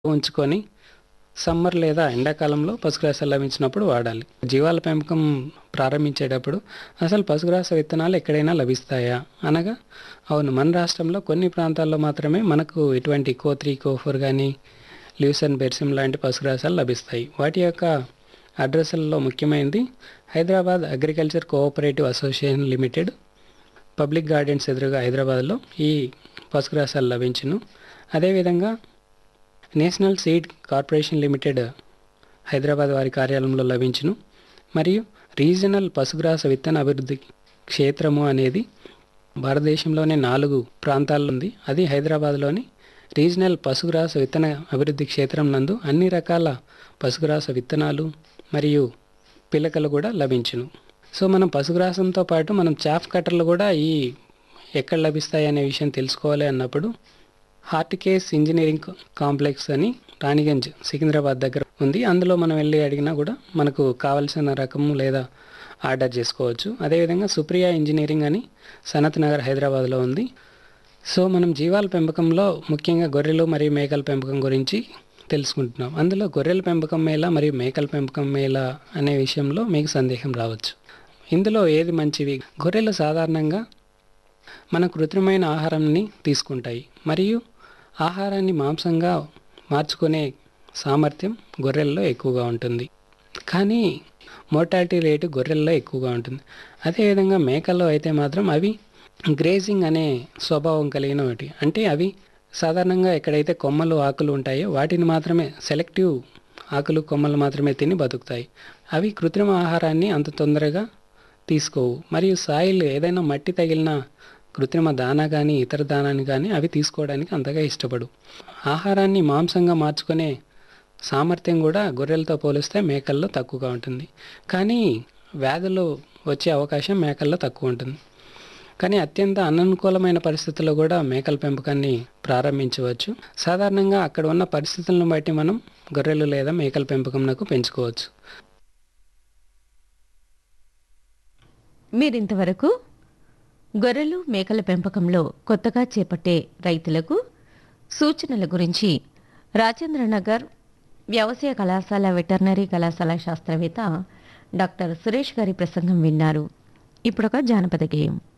ఉంచుకొని సమ్మర్ లేదా ఎండాకాలంలో పశుగ్రాసాలు లభించినప్పుడు వాడాలి జీవాల పెంపకం ప్రారంభించేటప్పుడు అసలు పశుగ్రాస విత్తనాలు ఎక్కడైనా లభిస్తాయా అనగా అవును మన రాష్ట్రంలో కొన్ని ప్రాంతాల్లో మాత్రమే మనకు ఇటువంటి కో త్రీ కో ఫోర్ కానీ ల్యూసన్ బెర్సిమ్ లాంటి పశుగ్రాసాలు లభిస్తాయి వాటి యొక్క అడ్రస్లలో ముఖ్యమైనది Hyderabad agriculture cooperative association limited public gardens ఎదురుగా హైదరాబాద్లో ఈ పశుగ్రాసాలు లభించును అదేవిధంగా national seed corporation limited Hyderabad వారి కార్యాలయంలో లభించును మరియు రీజనల్ పశుగ్రాస విత్తన అభివృద్ధి క్షేత్రము అనేది భారతదేశంలోనే నాలుగు ప్రాంతాల్లో ఉంది అది హైదరాబాద్లోని రీజనల్ పశుగ్రాస విత్తన అభివృద్ధి క్షేత్రం నందు అన్ని రకాల పశుగ్రాస విత్తనాలు మరియు పిలకలు కూడా లభించును సో మనం పశుగ్రాసంతో పాటు మనం చాఫ్ కట్టర్లు కూడా ఈ ఎక్కడ లభిస్తాయి అనే విషయం తెలుసుకోవాలి అన్నప్పుడు హార్టికేస్ ఇంజనీరింగ్ కాంప్లెక్స్ అని రాణిగంజ్ సికింద్రాబాద్ దగ్గర ఉంది అందులో మనం వెళ్ళి అడిగినా కూడా మనకు కావలసిన రకము లేదా ఆర్డర్ చేసుకోవచ్చు అదేవిధంగా సుప్రియ ఇంజనీరింగ్ అని సనత్ నగర్ హైదరాబాద్లో ఉంది సో మనం జీవాల పెంపకంలో ముఖ్యంగా గొర్రెలు మరియు మేకల పెంపకం గురించి తెలుసుకుంటున్నాం అందులో గొర్రెల పెంపకం మేళ మరియు మేకల పెంపకం మేళ అనే విషయంలో మీకు సందేహం రావచ్చు ఇందులో ఏది మంచిది గొర్రెలు సాధారణంగా మన కృత్రిమైన ఆహారాన్ని తీసుకుంటాయి మరియు ఆహారాన్ని మాంసంగా మార్చుకునే సామర్థ్యం గొర్రెల్లో ఎక్కువగా ఉంటుంది కానీ మోర్టాలిటీ రేటు గొర్రెల్లో ఎక్కువగా ఉంటుంది అదేవిధంగా మేకల్లో అయితే మాత్రం అవి గ్రేజింగ్ అనే స్వభావం కలిగిన ఒకటి అంటే అవి సాధారణంగా ఎక్కడైతే కొమ్మలు ఆకులు ఉంటాయో వాటిని మాత్రమే సెలెక్టివ్ ఆకులు కొమ్మలు మాత్రమే తిని బతుకుతాయి అవి కృత్రిమ ఆహారాన్ని అంత తొందరగా తీసుకోవు మరియు సాయిల్ ఏదైనా మట్టి తగిలిన కృత్రిమ దానా కానీ ఇతర దానాన్ని కానీ అవి తీసుకోవడానికి అంతగా ఇష్టపడు ఆహారాన్ని మాంసంగా మార్చుకునే సామర్థ్యం కూడా గొర్రెలతో పోలిస్తే మేకల్లో తక్కువగా ఉంటుంది కానీ వ్యాధులు వచ్చే అవకాశం మేకల్లో తక్కువ ఉంటుంది కానీ అత్యంత అననుకూలమైన పరిస్థితుల్లో కూడా మేకల పెంపకాన్ని ప్రారంభించవచ్చు సాధారణంగా అక్కడ ఉన్న పరిస్థితులను బట్టి మనం గొర్రెలు లేదా మేకల పెంపకంనకు పెంచుకోవచ్చు మీరింతవరకు గొర్రెలు మేకల పెంపకంలో కొత్తగా చేపట్టే రైతులకు సూచనల గురించి రాజేంద్రనగర్ వ్యవసాయ కళాశాల వెటర్నరీ కళాశాల శాస్త్రవేత్త డాక్టర్ సురేష్ గారి ప్రసంగం విన్నారు ఇప్పుడొక జానపద గేయం